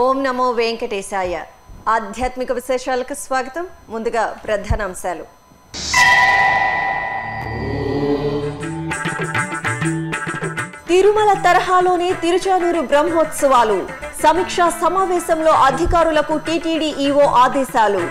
ఓం నమో వెంకటేశాయ ఆధ్యాత్మిక విశేషాలకు స్వాగతం ముందుగా ప్రధానాంశాలు తిరుమల తరహాలోనే తిరుచానూరు బ్రహ్మోత్సవాలు సమీక్షా సమావేశంలో అధికారులకు టీటీడీ ఈవో ఆదేశాలు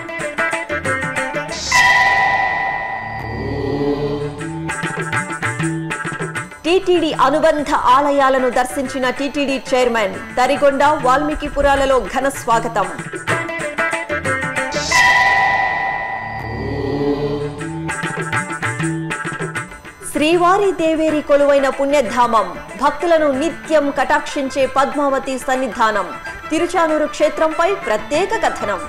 టీటీడీ అనుబంధ ఆలయాలను దర్శించిన టీటీడీ చైర్మన్ తరిగొండ వాల్మీకిపురాలలో ఘన స్వాగతం శ్రీవారి దేవేరి కొలువైన పుణ్యధామం భక్తులను నిత్యం కటాక్షించే పద్మావతి సన్నిధానం తిరుచానూరు క్షేత్రంపై ప్రత్యేక కథనం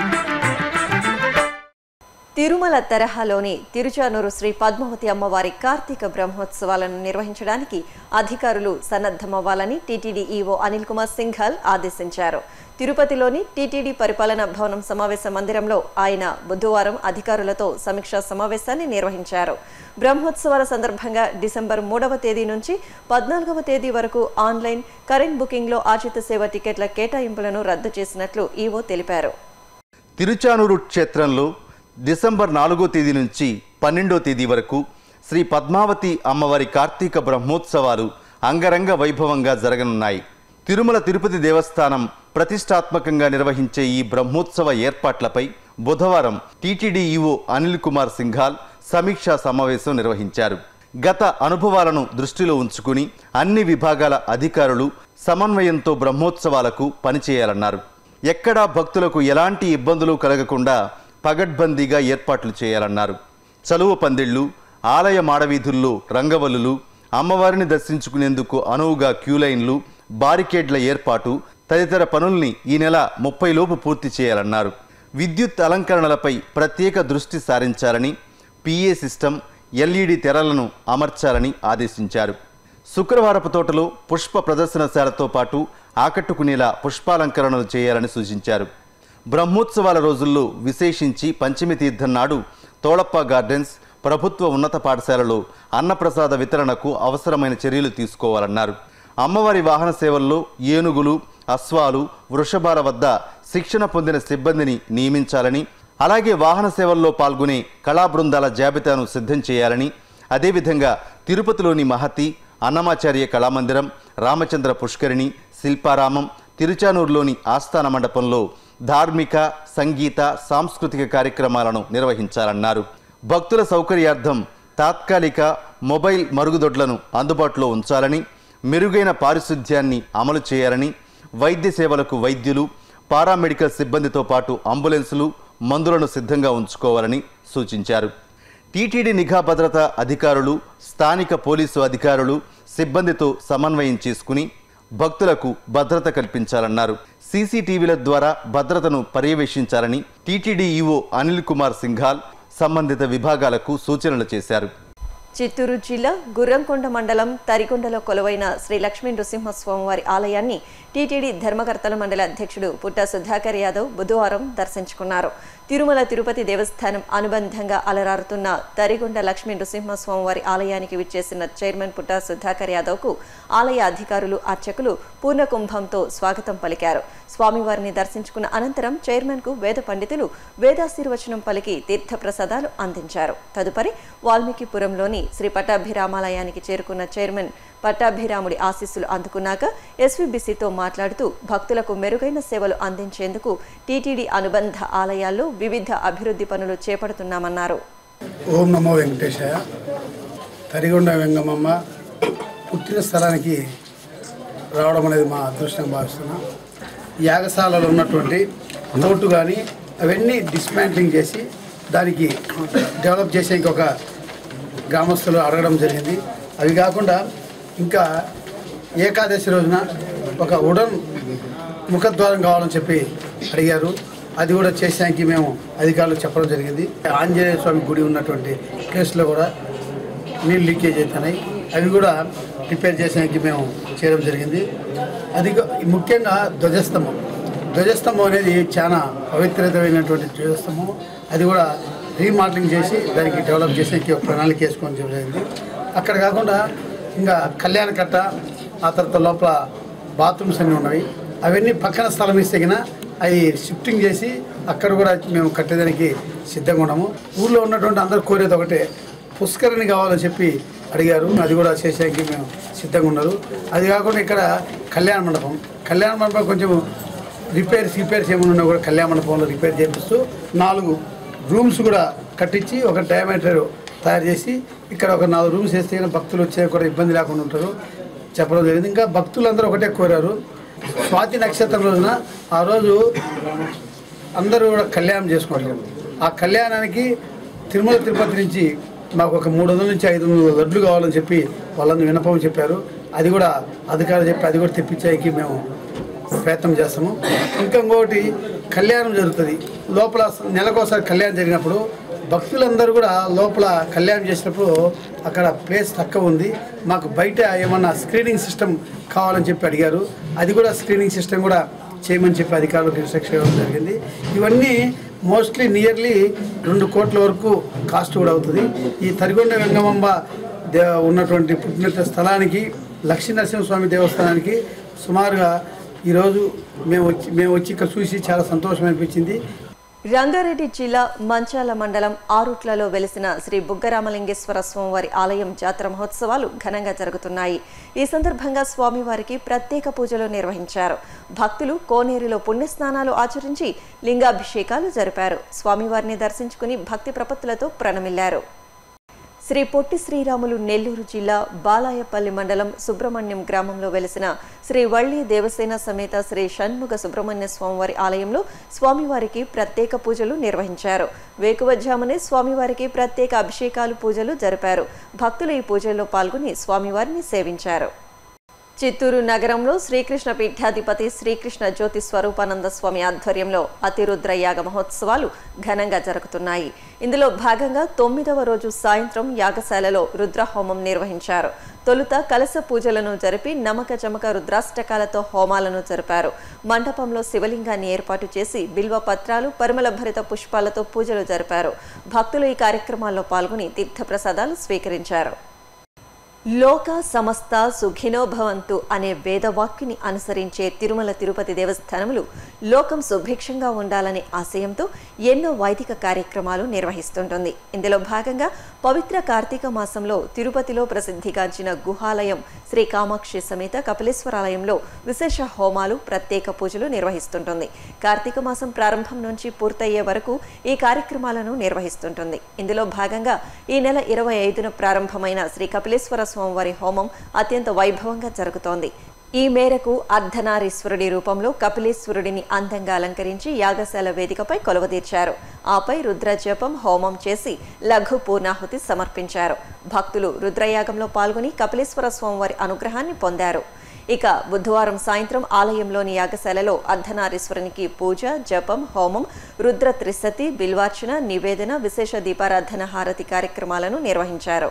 తిరుమల తరహాలోని తిరుచానూరు శ్రీ పద్మావతి అమ్మవారి కార్తీక బ్రహ్మోత్సవాలను నిర్వహించడానికి అధికారులు సన్నద్ధమవ్వాలని టీటీడీ ఈవో అనిల్ కుమార్ సింఘాల్ ఆదేశించారు తిరుపతిలోని టీటీడీ పరిపాలన భవనం సమావేశ మందిరంలో ఆయన బుధవారం అధికారులతో సమీక్షా సమావేశాన్ని నిర్వహించారు బ్రహ్మోత్సవాల సందర్భంగా డిసెంబర్ మూడవ తేదీ నుంచి పద్నాలుగవ తేదీ వరకు ఆన్లైన్ కరెంట్ బుకింగ్లో ఆచిత సేవ టికెట్ల కేటాయింపులను రద్దు చేసినట్లు ఈవో తెలిపారు తిరుచానూరు క్షేత్రంలో డిసెంబర్ నాలుగో తేదీ నుంచి పన్నెండో తేదీ వరకు శ్రీ పద్మావతి అమ్మవారి కార్తీక బ్రహ్మోత్సవాలు అంగరంగ వైభవంగా జరగనున్నాయి తిరుమల తిరుపతి దేవస్థానం ప్రతిష్టాత్మకంగా నిర్వహించే ఈ బ్రహ్మోత్సవ ఏర్పాట్లపై బుధవారం టీటీడీ ఈవో అనిల్ కుమార్ సింఘాల్ సమీక్షా సమావేశం నిర్వహించారు గత అనుభవాలను దృష్టిలో ఉంచుకుని అన్ని విభాగాల అధికారులు సమన్వయంతో బ్రహ్మోత్సవాలకు పనిచేయాలన్నారు ఎక్కడా భక్తులకు ఎలాంటి ఇబ్బందులు కలగకుండా పగడ్బందీగా ఏర్పాట్లు చేయాలన్నారు చలువ పందిళ్లు ఆలయ మాడవీధుల్లో రంగవల్లులు అమ్మవారిని దర్శించుకునేందుకు అనువుగా క్యూలైన్లు బారికేడ్ల ఏర్పాటు తదితర పనుల్ని ఈ నెల ముప్పై లోపు పూర్తి చేయాలన్నారు విద్యుత్ అలంకరణలపై ప్రత్యేక దృష్టి సారించాలని పిఏ సిస్టమ్ ఎల్ఈడి తెరలను అమర్చాలని ఆదేశించారు శుక్రవారపు తోటలో పుష్ప ప్రదర్శనశాలతో పాటు ఆకట్టుకునేలా పుష్పాలంకరణలు చేయాలని సూచించారు బ్రహ్మోత్సవాల రోజుల్లో విశేషించి పంచమి తీర్థం నాడు తోళప్ప గార్డెన్స్ ప్రభుత్వ ఉన్నత పాఠశాలలో అన్నప్రసాద వితరణకు అవసరమైన చర్యలు తీసుకోవాలన్నారు అమ్మవారి వాహన సేవల్లో ఏనుగులు అశ్వాలు వృషభాల వద్ద శిక్షణ పొందిన సిబ్బందిని నియమించాలని అలాగే వాహన సేవల్లో పాల్గొనే కళా బృందాల జాబితాను సిద్ధం చేయాలని అదేవిధంగా తిరుపతిలోని మహతి అన్నమాచార్య కళామందిరం రామచంద్ర పుష్కరిణి శిల్పారామం తిరుచానూరులోని ఆస్థాన మండపంలో ధార్మిక సంగీత సాంస్కృతిక కార్యక్రమాలను నిర్వహించాలన్నారు భక్తుల సౌకర్యార్థం తాత్కాలిక మొబైల్ మరుగుదొడ్లను అందుబాటులో ఉంచాలని మెరుగైన పారిశుధ్యాన్ని అమలు చేయాలని వైద్య సేవలకు వైద్యులు పారామెడికల్ సిబ్బందితో పాటు అంబులెన్సులు మందులను సిద్ధంగా ఉంచుకోవాలని సూచించారు టీటీడీ నిఘా భద్రత అధికారులు స్థానిక పోలీసు అధికారులు సిబ్బందితో సమన్వయం చేసుకుని భక్తులకు భద్రత కల్పించాలన్నారు సీసీటీవీల ద్వారా భద్రతను పర్యవేక్షించాలని టీటీడీ ఈవో అనిల్ కుమార్ సింఘాల్ సంబంధిత విభాగాలకు సూచనలు చేశారు చిత్తూరు జిల్లా గుర్రంకొండ మండలం తరికొండలో కొలువైన శ్రీ లక్ష్మీ నృసింహస్వామివారి ఆలయాన్ని టీటీడీ ధర్మకర్తల మండలి అధ్యక్షుడు పుట్ట సుధాకర్ యాదవ్ బుధవారం దర్శించుకున్నారు తిరుమల తిరుపతి దేవస్థానం అనుబంధంగా అలరారుతున్న తరిగొండ లక్ష్మీ నృసింహస్వామివారి ఆలయానికి విచ్చేసిన చైర్మన్ పుట్ట సుధాకర్ యాదవ్కు ఆలయ అధికారులు అర్చకులు పూర్ణకుంభంతో స్వాగతం పలికారు స్వామివారిని దర్శించుకున్న అనంతరం చైర్మన్కు వేద పండితులు వేదాశీర్వచనం పలికి తీర్థప్రసాదాలు అందించారు తదుపరి వాల్మీకిపురంలోని శ్రీ పట్టాభిరామాలయానికి చేరుకున్న చైర్మన్ పట్టాభిరాముడి ఆశీస్సులు అందుకున్నాక ఎస్వీబీసీతో మాట్లాడుతూ భక్తులకు మెరుగైన సేవలు అందించేందుకు టీటీడీ అనుబంధ ఆలయాల్లో వివిధ అభివృద్ధి పనులు చేపడుతున్నామన్నారు ఓం నమో వెంకటేశాయ తరిగొండ వెంగమమ్మ పుట్టిన స్థలానికి రావడం అనేది మా అదృష్టంగా భావిస్తున్నాం యాగశాలలో ఉన్నటువంటి నోటు కానీ అవన్నీ డిస్మాంట్లింగ్ చేసి దానికి డెవలప్ చేసే ఇంకొక గ్రామస్తులు అడగడం జరిగింది అవి కాకుండా ఇంకా ఏకాదశి రోజున ఒక ఉడన్ ముఖద్వారం కావాలని చెప్పి అడిగారు అది కూడా చేసానికి మేము అధికారులు చెప్పడం జరిగింది ఆంజనేయ స్వామి గుడి ఉన్నటువంటి ప్లేస్లో కూడా నీళ్ళు లీకేజ్ అవుతున్నాయి అవి కూడా రిపేర్ చేసానికి మేము చేయడం జరిగింది అది కా- ముఖ్యంగా ధ్వజస్తంభం ధ్వజస్తంభం అనేది చాలా పవిత్రతమైనటువంటి ధ్వజస్తంభం అది కూడా రీమాడలింగ్ చేసి దానికి డెవలప్ చేసేకి ఒక ప్రణాళిక వేసుకొని జరిగింది అక్కడ కాకుండా ఇంకా కళ్యాణ కట్ట ఆ తర్వాత లోపల బాత్రూమ్స్ అన్నీ ఉన్నవి అవన్నీ పక్కన స్థలం ఇస్తే గిన అవి షిఫ్టింగ్ చేసి అక్కడ కూడా మేము కట్టేదానికి సిద్ధంగా ఉన్నాము ఊళ్ళో ఉన్నటువంటి అందరు కోరేది ఒకటే పుష్కరిణి కావాలని చెప్పి అడిగారు అది కూడా చేసేకి మేము సిద్ధంగా ఉన్నారు అది కాకుండా ఇక్కడ కళ్యాణ మండపం కళ్యాణ మండపం కొంచెం రిపేర్స్ రిపేర్స్ ఏమైనా ఉన్నా కూడా కళ్యాణ మండపంలో రిపేర్ చేపిస్తూ నాలుగు రూమ్స్ కూడా కట్టించి ఒక డయామీటర్ తయారు చేసి ఇక్కడ ఒక నాలుగు రూమ్స్ వేస్తే కనుక భక్తులు వచ్చే కూడా ఇబ్బంది లేకుండా ఉంటారు చెప్పడం జరిగింది ఇంకా భక్తులందరూ ఒకటే కోరారు స్వాతి నక్షత్రం రోజున ఆ రోజు అందరూ కూడా కళ్యాణం చేసుకుంటారు ఆ కళ్యాణానికి తిరుమల తిరుపతి నుంచి మాకు ఒక మూడు వందల నుంచి ఐదు వందల లడ్లు కావాలని చెప్పి వాళ్ళందరూ వినపం చెప్పారు అది కూడా అధికారులు చెప్పి అది కూడా తెప్పించేకి మేము ప్రయత్నం చేస్తాము ఇంకా ఇంకొకటి కళ్యాణం జరుగుతుంది లోపల నెలకోసారి కళ్యాణం జరిగినప్పుడు భక్తులందరూ కూడా లోపల కళ్యాణం చేసినప్పుడు అక్కడ ప్లేస్ తక్కువ ఉంది మాకు బయట ఏమన్నా స్క్రీనింగ్ సిస్టమ్ కావాలని చెప్పి అడిగారు అది కూడా స్క్రీనింగ్ సిస్టమ్ కూడా చేయమని చెప్పి అధికారులకు ఇన్స్ట్రక్షన్ ఇవ్వడం జరిగింది ఇవన్నీ మోస్ట్లీ నియర్లీ రెండు కోట్ల వరకు కాస్ట్ కూడా అవుతుంది ఈ తరిగొండ వెంగమాంబ దే ఉన్నటువంటి పుట్టిన స్థలానికి లక్ష్మీ నరసింహస్వామి దేవస్థానానికి సుమారుగా ఈరోజు మేము వచ్చి మేము వచ్చి ఇక్కడ చూసి చాలా సంతోషం అనిపించింది రంగారెడ్డి జిల్లా మంచాల మండలం ఆరుట్లలో వెలిసిన శ్రీ బుగ్గరామలింగేశ్వర స్వామివారి ఆలయం జాతర మహోత్సవాలు ఘనంగా జరుగుతున్నాయి ఈ సందర్భంగా స్వామివారికి ప్రత్యేక పూజలు నిర్వహించారు భక్తులు కోనేరులో పుణ్యస్నానాలు ఆచరించి లింగాభిషేకాలు జరిపారు స్వామివారిని దర్శించుకుని భక్తి ప్రపత్తులతో ప్రణమిల్లారు శ్రీ పొట్టి శ్రీరాములు నెల్లూరు జిల్లా బాలాయపల్లి మండలం సుబ్రహ్మణ్యం గ్రామంలో వెలిసిన శ్రీ వల్లి దేవసేన సమేత శ్రీ షణ్ముగ సుబ్రహ్మణ్య స్వామివారి ఆలయంలో స్వామివారికి ప్రత్యేక పూజలు నిర్వహించారు వేకువజామునే స్వామివారికి ప్రత్యేక అభిషేకాలు పూజలు జరిపారు భక్తులు ఈ పూజల్లో పాల్గొని స్వామివారిని సేవించారు చిత్తూరు నగరంలో శ్రీకృష్ణ పీఠాధిపతి శ్రీకృష్ణ జ్యోతి స్వరూపానంద స్వామి ఆధ్వర్యంలో అతిరుద్ర యాగ మహోత్సవాలు ఘనంగా జరుగుతున్నాయి ఇందులో భాగంగా తొమ్మిదవ రోజు సాయంత్రం యాగశాలలో రుద్రహోమం నిర్వహించారు తొలుత కలశ పూజలను జరిపి నమక చమక రుద్రాష్టకాలతో హోమాలను జరిపారు మండపంలో శివలింగాన్ని ఏర్పాటు చేసి బిల్వ పత్రాలు పరిమళ భరిత పుష్పాలతో పూజలు జరిపారు భక్తులు ఈ కార్యక్రమాల్లో పాల్గొని తీర్థప్రసాదాలు స్వీకరించారు లోక సమస్త సుఖినో భవంతు అనే వేదవాక్యుని అనుసరించే తిరుమల తిరుపతి దేవస్థానములు లోకం సుభిక్షంగా ఉండాలనే ఆశయంతో ఎన్నో వైదిక కార్యక్రమాలు నిర్వహిస్తుంటుంది ఇందులో భాగంగా పవిత్ర కార్తీక మాసంలో తిరుపతిలో ప్రసిద్ధిగాంచిన గుహాలయం శ్రీ కామాక్షి సమేత కపిలేశ్వరాలయంలో విశేష హోమాలు ప్రత్యేక పూజలు నిర్వహిస్తుంటుంది కార్తీక మాసం ప్రారంభం నుంచి పూర్తయ్యే వరకు ఈ కార్యక్రమాలను నిర్వహిస్తుంటుంది ఇందులో భాగంగా ఈ నెల ఇరవై ఐదున ప్రారంభమైన శ్రీ కపిలేశ్వర స్వామివారి హోమం అత్యంత వైభవంగా జరుగుతోంది ఈ మేరకు అర్ధనారీశ్వరుడి రూపంలో కపిలేశ్వరుడిని అందంగా అలంకరించి యాగశాల వేదికపై కొలువదీర్చారు ఆపై రుద్రజపం హోమం చేసి లఘు పూర్ణాహుతి సమర్పించారు భక్తులు రుద్రయాగంలో పాల్గొని కపిలేశ్వర స్వామివారి అనుగ్రహాన్ని పొందారు ఇక బుధవారం సాయంత్రం ఆలయంలోని యాగశాలలో అర్ధనారీశ్వరునికి పూజ జపం హోమం రుద్ర త్రిశతి బిల్వార్చన నివేదన విశేష దీపారాధన హారతి కార్యక్రమాలను నిర్వహించారు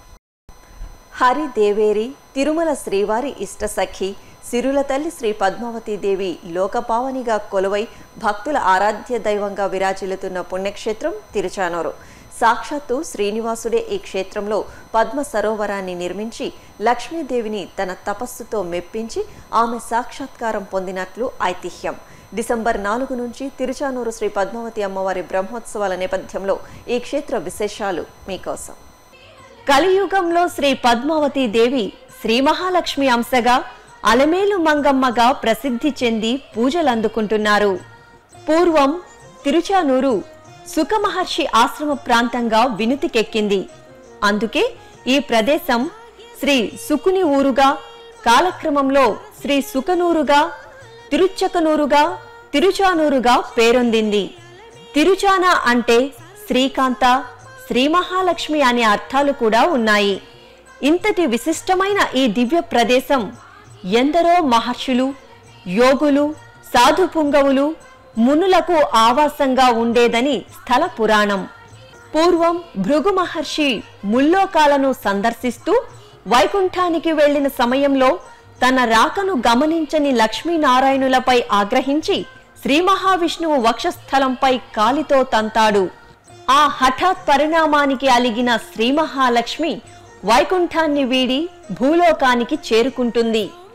హరి దేవేరి తిరుమల శ్రీవారి ఇష్టసఖి సిరుల తల్లి శ్రీ పద్మావతి దేవి లోకపావనిగా కొలువై భక్తుల ఆరాధ్య దైవంగా విరాజిల్లుతున్న పుణ్యక్షేత్రం తిరుచానూరు సాక్షాత్తు శ్రీనివాసుడే ఈ క్షేత్రంలో పద్మ సరోవరాన్ని నిర్మించి లక్ష్మీదేవిని తన తపస్సుతో మెప్పించి ఆమె సాక్షాత్కారం పొందినట్లు ఐతిహ్యం డిసెంబర్ నాలుగు నుంచి తిరుచానూరు శ్రీ పద్మావతి అమ్మవారి బ్రహ్మోత్సవాల నేపథ్యంలో ఈ క్షేత్ర విశేషాలు మీకోసం కలియుగంలో శ్రీ పద్మావతి దేవి శ్రీ మహాలక్ష్మి అంశగా అలమేలు మంగమ్మగా ప్రసిద్ధి చెంది పూజలు అందుకుంటున్నారు పూర్వం తిరుచానూరు సుఖమహర్షి ఆశ్రమ ప్రాంతంగా వినుతికెక్కింది అందుకే ఈ ప్రదేశం శ్రీ సుకుని ఊరుగా కాలక్రమంలో శ్రీ సుకనూరుగా తిరుచ్చకనూరుగా తిరుచానూరుగా పేరొందింది తిరుచాన అంటే శ్రీకాంత శ్రీ మహాలక్ష్మి అనే అర్థాలు కూడా ఉన్నాయి ఇంతటి విశిష్టమైన ఈ దివ్య ప్రదేశం ఎందరో మహర్షులు యోగులు సాధు పుంగవులు మునులకు ఆవాసంగా ఉండేదని స్థల పురాణం పూర్వం భృగు మహర్షి ముల్లోకాలను సందర్శిస్తూ వైకుంఠానికి వెళ్లిన సమయంలో తన రాకను గమనించని లక్ష్మీనారాయణులపై ఆగ్రహించి శ్రీ మహావిష్ణువు వక్షస్థలంపై కాలితో తంతాడు ఆ హఠాత్ పరిణామానికి అలిగిన శ్రీ మహాలక్ష్మి వైకుంఠాన్ని వీడి భూలోకానికి చేరుకుంటుంది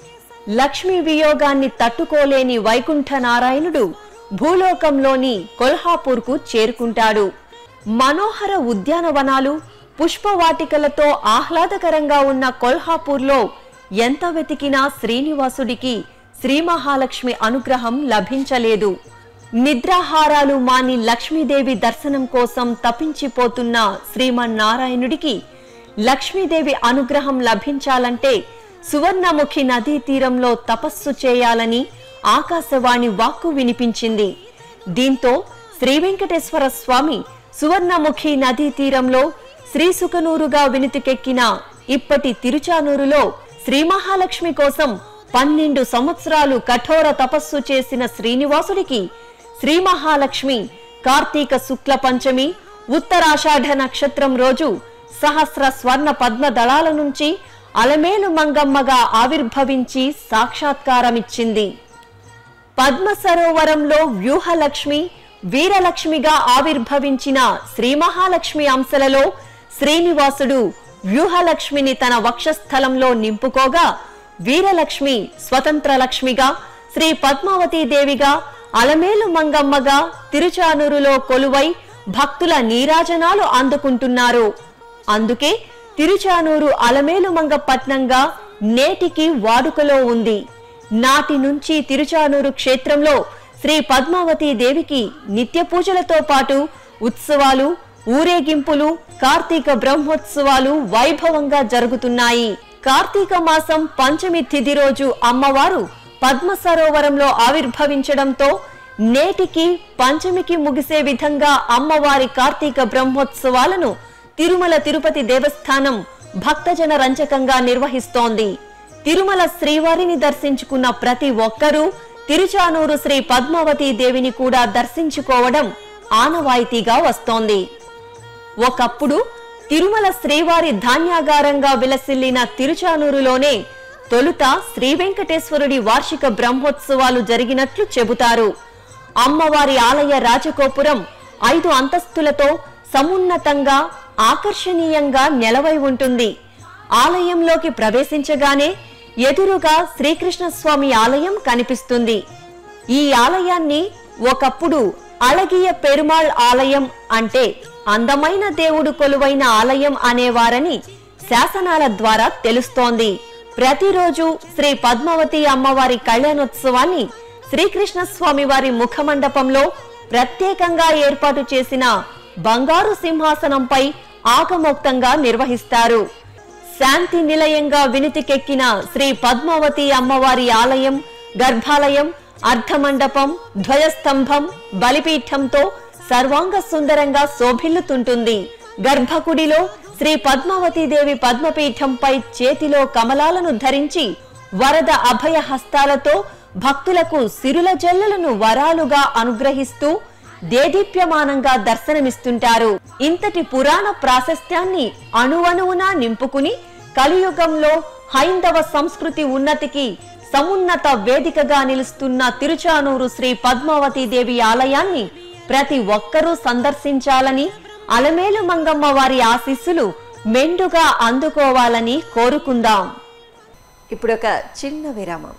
లక్ష్మీ వియోగాన్ని తట్టుకోలేని వైకుంఠ నారాయణుడు భూలోకంలోని కొల్హాపూర్కు చేరుకుంటాడు మనోహర ఉద్యానవనాలు పుష్పవాటికలతో ఆహ్లాదకరంగా ఉన్న కొల్హాపూర్లో ఎంత వెతికినా శ్రీనివాసుడికి శ్రీ మహాలక్ష్మి అనుగ్రహం లభించలేదు నిద్రాహారాలు మాని లక్ష్మీదేవి దర్శనం కోసం తపించిపోతున్న శ్రీమన్నారాయణుడికి లక్ష్మీదేవి అనుగ్రహం లభించాలంటే సువర్ణముఖి నదీ తీరంలో తపస్సు చేయాలని ఆకాశవాణి వాక్కు వినిపించింది దీంతో శ్రీ వెంకటేశ్వర స్వామి సువర్ణముఖి నదీ తీరంలో శ్రీసుకనూరుగా వినితికెక్కిన ఇప్పటి తిరుచానూరులో శ్రీ మహాలక్ష్మి కోసం పన్నెండు సంవత్సరాలు కఠోర తపస్సు చేసిన శ్రీనివాసుడికి శ్రీ మహాలక్ష్మి కార్తీక శుక్ల పంచమి ఉత్తరాషాఢ నక్షత్రం రోజు సహస్ర స్వర్ణ పద్మ దళాల నుంచి అలమేలు మంగమ్మగా ఆవిర్భవించి సాక్షాత్కారమిచ్చింది పద్మ సరోవరంలో వ్యూహలక్ష్మి వీరలక్ష్మిగా ఆవిర్భవించిన శ్రీ మహాలక్ష్మి అంశలలో శ్రీనివాసుడు వ్యూహలక్ష్మిని తన వక్షస్థలంలో నింపుకోగా వీరలక్ష్మి స్వతంత్ర లక్ష్మిగా శ్రీ పద్మావతీ దేవిగా అలమేలు మంగమ్మగా తిరుచానూరులో కొలువై భక్తుల నీరాజనాలు అందుకుంటున్నారు అందుకే తిరుచానూరు అలమేలు మంగ పట్నంగా నేటికి వాడుకలో ఉంది నాటి నుంచి తిరుచానూరు క్షేత్రంలో శ్రీ పద్మావతీ దేవికి నిత్య పూజలతో పాటు ఉత్సవాలు ఊరేగింపులు కార్తీక బ్రహ్మోత్సవాలు వైభవంగా జరుగుతున్నాయి కార్తీక మాసం పంచమి తిథి రోజు అమ్మవారు పద్మ సరోవరంలో ఆవిర్భవించడంతో నేటికి పంచమికి ముగిసే విధంగా అమ్మవారి కార్తీక బ్రహ్మోత్సవాలను తిరుమల తిరుపతి దేవస్థానం భక్తజన రంజకంగా నిర్వహిస్తోంది తిరుమల శ్రీవారిని దర్శించుకున్న ప్రతి ఒక్కరూ తిరుచానూరు శ్రీ పద్మావతీ దేవిని కూడా దర్శించుకోవడం ఆనవాయితీగా వస్తోంది ఒకప్పుడు తిరుమల శ్రీవారి ధాన్యాగారంగా విలసిల్లిన తిరుచానూరులోనే తొలుత శ్రీ వెంకటేశ్వరుడి వార్షిక బ్రహ్మోత్సవాలు జరిగినట్లు చెబుతారు అమ్మవారి ఆలయ రాజగోపురం ఐదు అంతస్తులతో సమున్నతంగా ఆకర్షణీయంగా నెలవై ఉంటుంది ఆలయంలోకి ప్రవేశించగానే ఎదురుగా శ్రీకృష్ణ స్వామి ఆలయం కనిపిస్తుంది ఈ ఆలయాన్ని ఒకప్పుడు అళగియ పెరుమాళ్ ఆలయం అంటే అందమైన దేవుడు కొలువైన ఆలయం అనేవారని శాసనాల ద్వారా తెలుస్తోంది ప్రతిరోజు శ్రీ పద్మావతి అమ్మవారి కళ్యాణోత్సవాన్ని శ్రీకృష్ణ స్వామి వారి ముఖమండపంలో ప్రత్యేకంగా ఏర్పాటు చేసిన బంగారు సింహాసనంపై ఆగమోక్తంగా నిర్వహిస్తారు శాంతి నిలయంగా వినితికెక్కిన శ్రీ పద్మావతి అమ్మవారి ఆలయం గర్భాలయం అర్ధమండపం ధ్వజస్తంభం బలిపీఠంతో సర్వాంగ సుందరంగా శోభిల్లుతుంటుంది గర్భగుడిలో శ్రీ పద్మావతి దేవి పద్మపీఠంపై చేతిలో కమలాలను ధరించి వరద అభయ హస్తాలతో భక్తులకు సిరుల జల్లులను వరాలుగా అనుగ్రహిస్తూ దేదీప్యమానంగా దర్శనమిస్తుంటారు ఇంతటి పురాణ ప్రాశస్త్యాన్ని అణువణువునా నింపుకుని కలియుగంలో హైందవ సంస్కృతి ఉన్నతికి సమున్నత వేదికగా నిలుస్తున్న తిరుచానూరు శ్రీ పద్మావతి దేవి ఆలయాన్ని ప్రతి ఒక్కరూ సందర్శించాలని అలమేలు మంగమ్మ వారి ఆశీస్సులు మెండుగా అందుకోవాలని కోరుకుందాం ఇప్పుడు ఒక చిన్న విరామం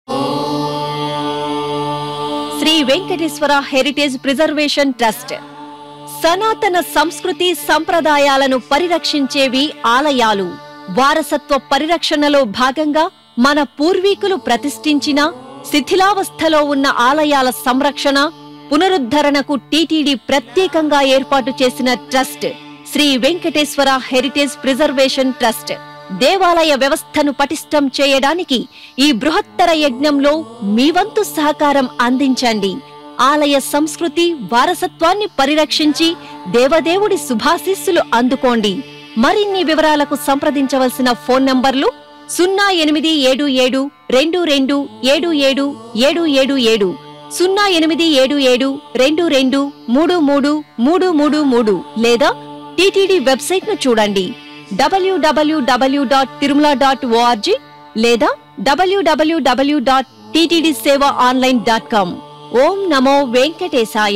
Sri Venkateswara heritage preservation trust సనాతన సంస్కృతి సంప్రదాయాలను పరిరక్షించేవి ఆలయాలు వారసత్వ పరిరక్షణలో భాగంగా మన పూర్వీకులు ప్రతిష్ఠించిన శిథిలావస్థలో ఉన్న ఆలయాల సంరక్షణ పునరుద్ధరణకు టీటీడీ ప్రత్యేకంగా ఏర్పాటు చేసిన trust Sri Venkateswara heritage preservation trust దేవాలయ వ్యవస్థను పటిష్టం చేయడానికి ఈ బృహత్తర యజ్ఞంలో మీ వంతు సహకారం అందించండి ఆలయ సంస్కృతి వారసత్వాన్ని పరిరక్షించి దేవదేవుడి శుభాశీస్సులు అందుకోండి మరిన్ని వివరాలకు సంప్రదించవలసిన ఫోన్ నంబర్లు సున్నా ఎనిమిది ఏడు ఏడు రెండు రెండు ఏడు ఏడు ఏడు ఏడు ఏడు సున్నా ఎనిమిది ఏడు ఏడు రెండు రెండు మూడు మూడు మూడు మూడు మూడు లేదా టీటీడీ వెబ్సైట్ ను చూడండి W W W dot Tirumala dot O R G లేదా W W W dot TTD seva online dot com ఓం నమో వెంకటేశాయ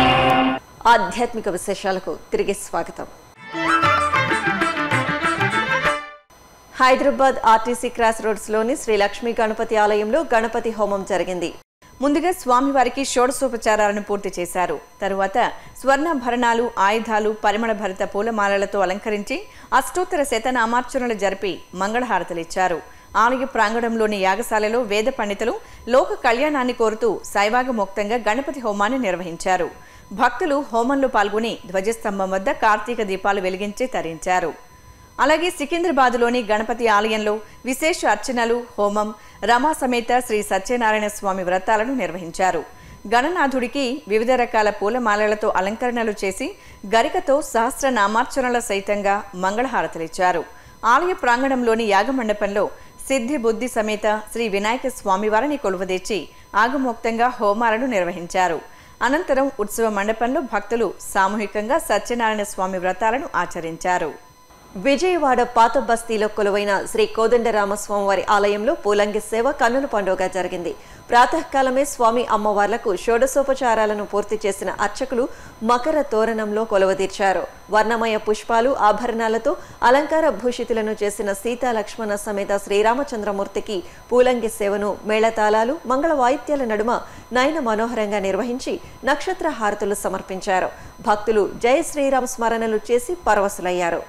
ఆధ్యాత్మిక విశేషాలకు తిరిగి స్వాగతం హైదరాబాద్ ఆర్టీసీ క్రాస్ రోడ్స్లోని శ్రీ లక్ష్మీ గణపతి ఆలయంలో గణపతి హోమం జరిగింది ముందుగా స్వామివారికి షోడశోపచారాలను పూర్తి చేశారు తరువాత స్వర్ణాభరణాలు ఆయుధాలు పరిమళ భరిత పూలమాలలతో అలంకరించి అష్టోత్తర శతనామార్చనలు జరిపి మంగళహారతలిచ్చారు ఆలయ ప్రాంగణంలోని యాగశాలలో వేద పండితులు లోక కళ్యాణాన్ని కోరుతూ శైవాగమోక్తంగా గణపతి హోమాన్ని నిర్వహించారు భక్తులు హోమంలో పాల్గొని ధ్వజస్తంభం వద్ద కార్తీక దీపాలు వెలిగించి తరించారు అలాగే సికింద్రాబాద్లోని గణపతి ఆలయంలో విశేష అర్చనలు హోమం రమా సమేత శ్రీ సత్యనారాయణ స్వామి వ్రతాలను నిర్వహించారు గణనాథుడికి వివిధ రకాల పూలమాలలతో అలంకరణలు చేసి గరికతో సహస్ర నామార్చనల సహితంగా మంగళహారతలిచ్చారు ఆలయ ప్రాంగణంలోని యాగమండపంలో సిద్ధి బుద్ధి సమేత శ్రీ వినాయక స్వామివారిని కొలువదీర్చి ఆగమోక్తంగా హోమాలను నిర్వహించారు అనంతరం ఉత్సవ మండపంలో భక్తులు సామూహికంగా సత్యనారాయణ స్వామి వ్రతాలను ఆచరించారు విజయవాడ పాత బస్తీలో కొలువైన శ్రీ కోదండరామస్వామి వారి ఆలయంలో పూలంగి సేవ కన్నుల పండుగ జరిగింది ప్రాతకాలమే స్వామి అమ్మవార్లకు షోడశోపచారాలను పూర్తి చేసిన అర్చకులు మకర తోరణంలో కొలువదీర్చారు వర్ణమయ పుష్పాలు ఆభరణాలతో అలంకార భూషితులను చేసిన సీతా లక్ష్మణ సమేత శ్రీరామచంద్రమూర్తికి పూలంగి సేవను మేళతాళాలు మంగళ వాయిద్యాల నడుమ నయన మనోహరంగా నిర్వహించి నక్షత్ర హారతులు సమర్పించారు భక్తులు జయ శ్రీరామ్ స్మరణలు చేసి పరవశులయ్యారు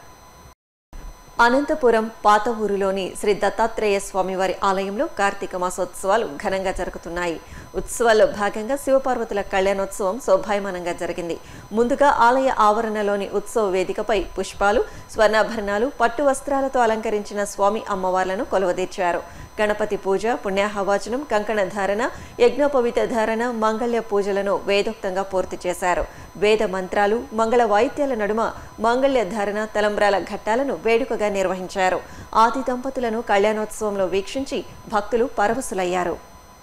అనంతపురం పాత ఊరులోని శ్రీ దత్తాత్రేయ స్వామివారి ఆలయంలో కార్తీక మాసోత్సవాలు ఘనంగా జరుగుతున్నాయి ఉత్సవాల్లో భాగంగా శివపార్వతుల కళ్యాణోత్సవం శోభాయమానంగా జరిగింది ముందుగా ఆలయ ఆవరణలోని ఉత్సవ వేదికపై పుష్పాలు స్వర్ణాభరణాలు పట్టు వస్త్రాలతో అలంకరించిన స్వామి అమ్మవార్లను కొలువదీర్చారు గణపతి పూజ పుణ్యాహవాచనం కంకణ ధారణ యజ్ఞోపవిత ధారణ మంగళ్య పూజలను వేదోక్తంగా పూర్తి చేశారు వేద మంత్రాలు మంగళ వాయిద్యాల నడుమ మంగళ్య ధారణ తలంబ్రాల ఘట్టాలను వేడుకగా నిర్వహించారు ఆది దంపతులను కళ్యాణోత్సవంలో వీక్షించి భక్తులు పరవశులయ్యారు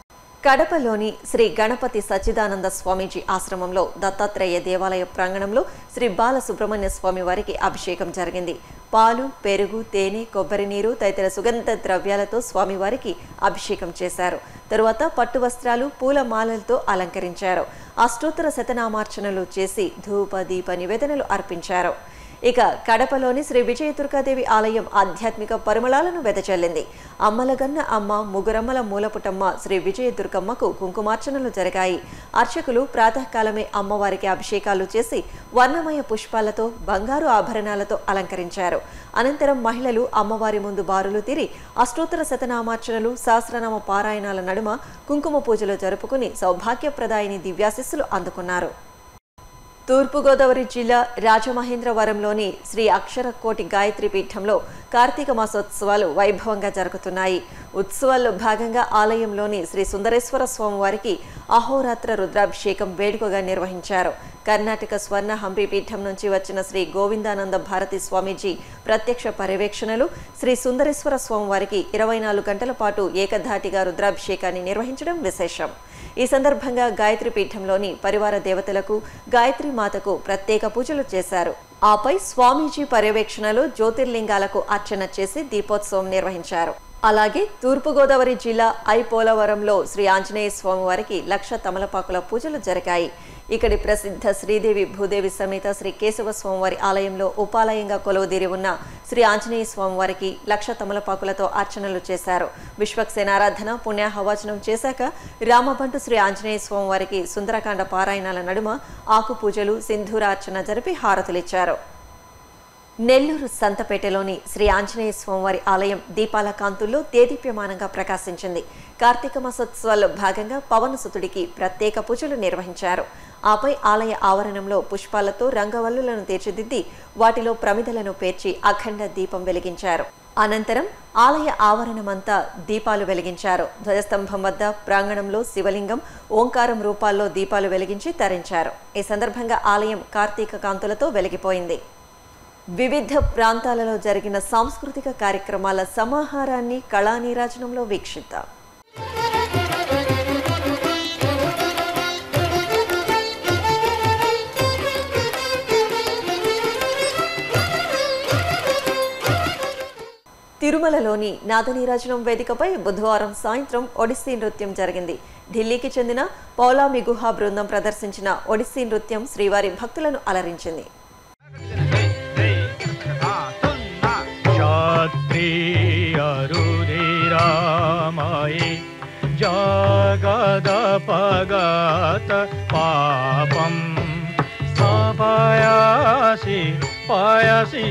కడపలోని శ్రీ గణపతి సచ్చిదానంద స్వామీజీ ఆశ్రమంలో దత్తాత్రేయ దేవాలయ ప్రాంగణంలో శ్రీ బాల సుబ్రహ్మణ్య స్వామి వారికి అభిషేకం జరిగింది పాలు పెరుగు తేనె కొబ్బరి నీరు తదితర సుగంధ ద్రవ్యాలతో స్వామివారికి అభిషేకం చేశారు తరువాత పట్టు వస్త్రాలు పూల మాలలతో అలంకరించారు అష్టోత్తర శతనామార్చనలు చేసి ధూప దీప నివేదనలు అర్పించారు ఇక కడపలోని శ్రీ విజయ దుర్గాదేవి ఆలయం ఆధ్యాత్మిక పరిమళాలను వెదజల్లింది అమ్మలగన్న అమ్మ ముగురమ్మల మూలపుటమ్మ శ్రీ విజయ దుర్గమ్మకు కుంకుమార్చనలు జరిగాయి అర్చకులు ప్రాతకాలమే అమ్మవారికి అభిషేకాలు చేసి వర్ణమయ పుష్పాలతో బంగారు ఆభరణాలతో అలంకరించారు అనంతరం మహిళలు అమ్మవారి ముందు బారులు తీరి అష్టోత్తర శతనామార్చనలు సహస్రనామ పారాయణాల నడుమ కుంకుమ పూజలు జరుపుకుని సౌభాగ్యప్రదాయిని దివ్యాశిస్సులు అందుకున్నారు తూర్పుగోదావరి జిల్లా రాజమహేంద్రవరంలోని శ్రీ అక్షరకోటి గాయత్రి పీఠంలో కార్తీక మాసోత్సవాలు వైభవంగా జరుగుతున్నాయి ఉత్సవాల్లో భాగంగా ఆలయంలోని శ్రీ సుందరేశ్వర స్వామివారికి అహోరాత్ర రుద్రాభిషేకం వేడుకగా నిర్వహించారు కర్ణాటక స్వర్ణ హంపి పీఠం నుంచి వచ్చిన శ్రీ గోవిందానంద భారతి స్వామీజీ ప్రత్యక్ష పర్యవేక్షణలు శ్రీ సుందరేశ్వర స్వామివారికి ఇరవై నాలుగు గంటల పాటు ఏకధాటిగా రుద్రాభిషేకాన్ని నిర్వహించడం విశేషం ఈ సందర్భంగా గాయత్రి పీఠంలోని పరివార దేవతలకు గాయత్రి మాతకు ప్రత్యేక పూజలు చేశారు ఆపై స్వామీజీ పర్యవేక్షణలో జ్యోతిర్లింగాలకు అర్చన చేసి దీపోత్సవం నిర్వహించారు అలాగే తూర్పుగోదావరి జిల్లా ఐపోలవరంలో శ్రీ ఆంజనేయ స్వామి వారికి లక్ష తమలపాకుల పూజలు జరిగాయి ఇక్కడి ప్రసిద్ధ శ్రీదేవి భూదేవి సమేత శ్రీ కేశవ స్వామివారి ఆలయంలో ఉపాలయంగా కొలువుదీరి ఉన్న శ్రీ ఆంజనేయ స్వామివారికి లక్ష తమలపాకులతో అర్చనలు చేశారు విశ్వక్సేనారాధన పుణ్యాహవాచనం చేశాక రామబంటు శ్రీ ఆంజనేయ స్వామివారికి సుందరకాండ పారాయణాల నడుమ ఆకు పూజలు సింధూరార్చన జరిపి హారతులిచ్చారు నెల్లూరు సంతపేటలోని శ్రీ ఆంజనేయ స్వామివారి ఆలయం దీపాల కాంతుల్లో దేదీప్యమానంగా ప్రకాశించింది కార్తీక మాసోత్సవాల్లో భాగంగా పవనసుతుడికి ప్రత్యేక పూజలు నిర్వహించారు ఆపై ఆలయ ఆవరణంలో పుష్పాలతో రంగవల్లులను తీర్చిదిద్ది వాటిలో ప్రమిదలను పేర్చి అఖండ దీపం వెలిగించారు అనంతరం ఆలయ ఆవరణమంతా దీపాలు వెలిగించారు ధ్వజస్తంభం వద్ద ప్రాంగణంలో శివలింగం ఓంకారం రూపాల్లో దీపాలు వెలిగించి తరించారు ఈ సందర్భంగా ఆలయం కార్తీక కాంతులతో వెలిగిపోయింది వివిధ ప్రాంతాలలో జరిగిన సాంస్కృతిక కార్యక్రమాల సమాహారాన్ని కళానీరాజనంలో వీక్షిద్దాం తిరుమలలోని నాదనీరాజనం వేదికపై బుధవారం సాయంత్రం ఒడిస్సీ నృత్యం జరిగింది ఢిల్లీకి చెందిన పౌలామి గుహా బృందం ప్రదర్శించిన ఒడిస్సీ నృత్యం శ్రీవారి భక్తులను అలరించింది क्षत्रिय रुधिरामयि जगदपगत पापं स्थापयासि पयसि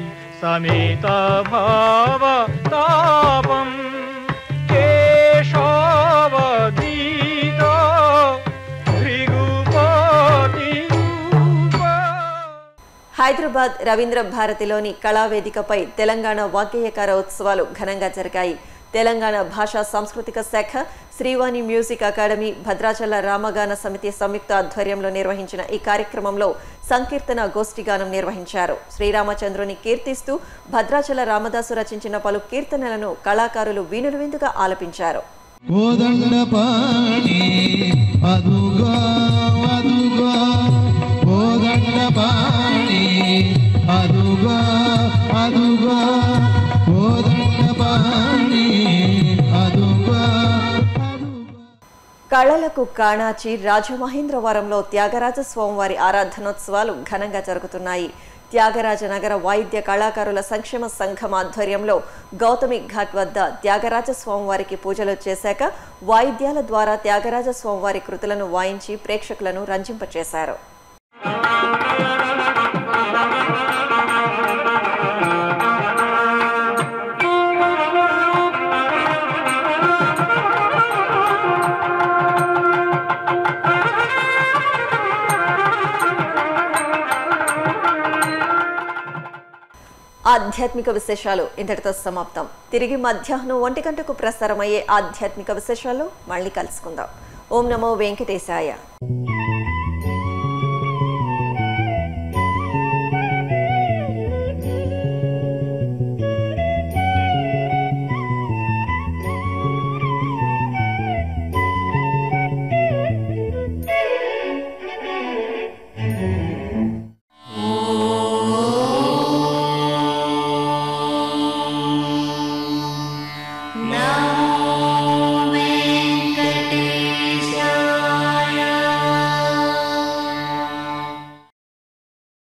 समितभवतापं केशवदीता भृगुपतिरूपा హైదరాబాద్ రవీంద్ర భారతిలోని కళావేదికపై తెలంగాణ వాగ్గేయకార ఉత్సవాలు ఘనంగా జరిగాయి తెలంగాణ భాషా సాంస్కృతిక శాఖ శ్రీవాణి మ్యూజిక్ అకాడమీ భద్రాచల రామగాన సమితి సంయుక్త ఆధ్వర్యంలో నిర్వహించిన ఈ కార్యక్రమంలో సంకీర్తన గోష్ఠిగానం నిర్వహించారు శ్రీరామచంద్రుని కీర్తిస్తూ భద్రాచల రామదాసు రచించిన పలు కీర్తనలను కళాకారులు వీణులు విందుగా ఆలపించారు కోదండపాణి అదుగా అదుగా కోదండపాణి అదుగా అదుగా కోదండపాణి అదుగా అదుగా కళలకు కాణాచి రాజమహేంద్రవరంలో త్యాగరాజ స్వామివారి ఆరాధనోత్సవాలు ఘనంగా జరుగుతున్నాయి త్యాగరాజ నగర వాయిద్య కళాకారుల సంక్షేమ సంఘం ఆధ్వర్యంలో గౌతమి ఘాట్ వద్ద త్యాగరాజ స్వామివారికి పూజలు చేశాక వాయిద్యాల ద్వారా త్యాగరాజ స్వామివారి కృతులను వాయించి ప్రేక్షకులను రంజింపచేశారు ఆధ్యాత్మిక విశేషాలు ఇంతటితో సమాప్తం తిరిగి మధ్యాహ్నం ఒంటి గంటకు ప్రసారమయ్యే ఆధ్యాత్మిక విశేషాలు మళ్ళీ కలుసుకుందాం ఓం నమో వెంకటేశాయ